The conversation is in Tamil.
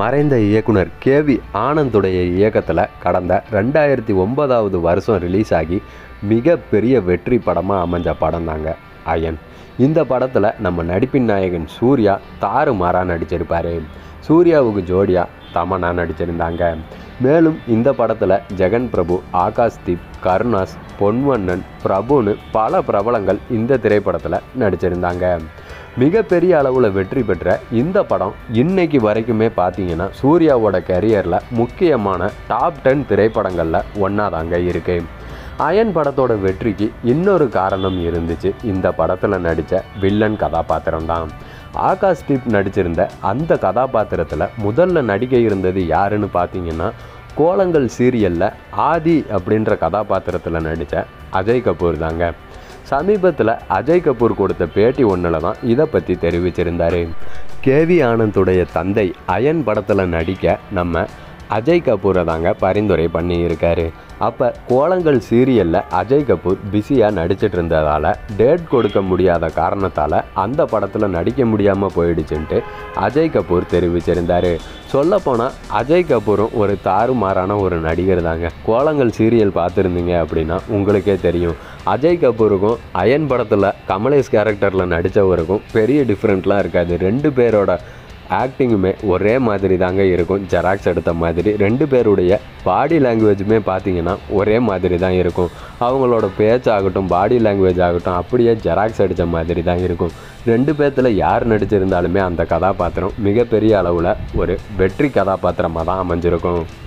மறைந்த இயக்குனர் கேவி ஆனந்துடைய இயக்கத்தில் கடந்த ரெண்டாயிரத்தி ஒன்பதாவது வருஷம் ரிலீஸ் ஆகி மிகப்பெரிய வெற்றி படமாக அமைஞ்ச படம் தாங்க அயன் இந்த படத்தில் நம்ம நடிப்பின் நாயகன் சூர்யா தாறுமாறாக நடிச்சிருப்பார் சூர்யாவுக்கு ஜோடியா தமன்னா நடிச்சிருந்தாங்க மேலும் இந்த படத்தில் ஜெகன் பிரபு ஆகாஷ் தீப் கருணாஸ் பொன்வண்ணன் பிரபுன்னு பல பிரபலங்கள் இந்த திரைப்படத்தில் நடிச்சிருந்தாங்க மிகப்பெரிய அளவில் வெற்றி பெற்ற இந்த படம் இன்னைக்கு வரைக்குமே பார்த்தீங்கன்னா சூர்யாவோட கரியரில் முக்கியமான டாப் டென் திரைப்படங்களில் ஒன்றா தாங்க இருக்கு அயன் படத்தோட வெற்றிக்கு இன்னொரு காரணம் இருந்துச்சு இந்த படத்தில் நடித்த வில்லன் கதாபாத்திரம் தான் ஆகாஷ் தீப் நடிச்சிருந்த அந்த கதாபாத்திரத்தில் முதல்ல நடிக்க இருந்தது யாருன்னு பார்த்தீங்கன்னா கோலங்கள் சீரியலில் ஆதி அப்படின்ற கதாபாத்திரத்தில் நடித்த அஜய் கபூர் தாங்க சமீபத்தில் அஜய் கபூர் கொடுத்த பேட்டி ஒன்றில் தான் இதை பற்றி தெரிவிச்சிருந்தார் கேவி ஆனந்துடைய தந்தை அயன் படத்தில் நடிக்க நம்ம அஜய் கபூரை தாங்க பரிந்துரை பண்ணியிருக்காரு அப்போ கோலங்கள் சீரியலில் அஜய் கபூர் பிஸியாக நடிச்சிட்டு இருந்ததால் டேட் கொடுக்க முடியாத காரணத்தால் அந்த படத்தில் நடிக்க முடியாமல் போயிடுச்சுன்ட்டு அஜய் கபூர் தெரிவிச்சிருந்தார் சொல்லப்போனால் அஜய் கபூரும் ஒரு தாறுமாறான ஒரு நடிகர் தாங்க கோலங்கள் சீரியல் பார்த்துருந்தீங்க அப்படின்னா உங்களுக்கே தெரியும் அஜய் கபூருக்கும் அயன் படத்தில் கமலேஷ் கேரக்டரில் நடித்தவருக்கும் பெரிய டிஃப்ரெண்ட்லாம் இருக்காது ரெண்டு பேரோட ஆக்டிங்குமே ஒரே மாதிரி தாங்க இருக்கும் ஜெராக்ஸ் எடுத்த மாதிரி ரெண்டு பேருடைய பாடி லாங்குவேஜுமே பார்த்தீங்கன்னா ஒரே மாதிரி தான் இருக்கும் அவங்களோட பேச்சாகட்டும் பாடி லாங்குவேஜ் ஆகட்டும் அப்படியே ஜெராக்ஸ் அடித்த மாதிரி தான் இருக்கும் ரெண்டு பேர்த்தில் யார் நடிச்சிருந்தாலுமே அந்த கதாபாத்திரம் மிகப்பெரிய அளவில் ஒரு வெற்றி கதாபாத்திரமாக தான் அமைஞ்சிருக்கும்